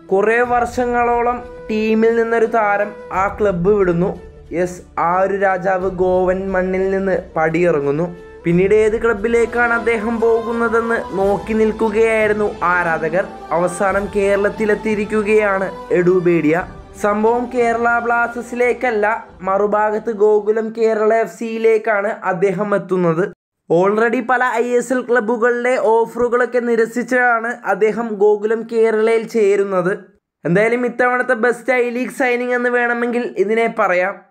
കുറേ വർഷങ്ങളോളം ടീമിൽ നിന്നൊരു താരം ആ ക്ലബ്ബ് വിടുന്നു യെസ് ആ ഒരു രാജാവ് ഗോവൻ മണ്ണിൽ നിന്ന് പടിയിറങ്ങുന്നു പിന്നീട് ഏത് ക്ലബിലേക്കാണ് അദ്ദേഹം പോകുന്നതെന്ന് നോക്കി നിൽക്കുകയായിരുന്നു ആരാധകർ അവസാനം കേരളത്തിലെത്തിയിരിക്കുകയാണ് എഡുബേഡിയ സംഭവം കേരള ബ്ലാസ്റ്റേഴ്സിലേക്കല്ല മറുഭാഗത്ത് ഗോകുലം കേരള എഫ് സിയിലേക്കാണ് അദ്ദേഹം എത്തുന്നത് ഓൾറെഡി പല ഐ എസ് എൽ ക്ലബ്ബുകളിലെ ഓഫറുകളൊക്കെ നിരസിച്ചാണ് അദ്ദേഹം ഗോകുലം കേരളയിൽ ചേരുന്നത് എന്തായാലും ഇത്തവണത്തെ ബെസ്റ്റ് ഐ ലീഗ് സൈനിങ് എന്ന് വേണമെങ്കിൽ ഇതിനെ പറയാം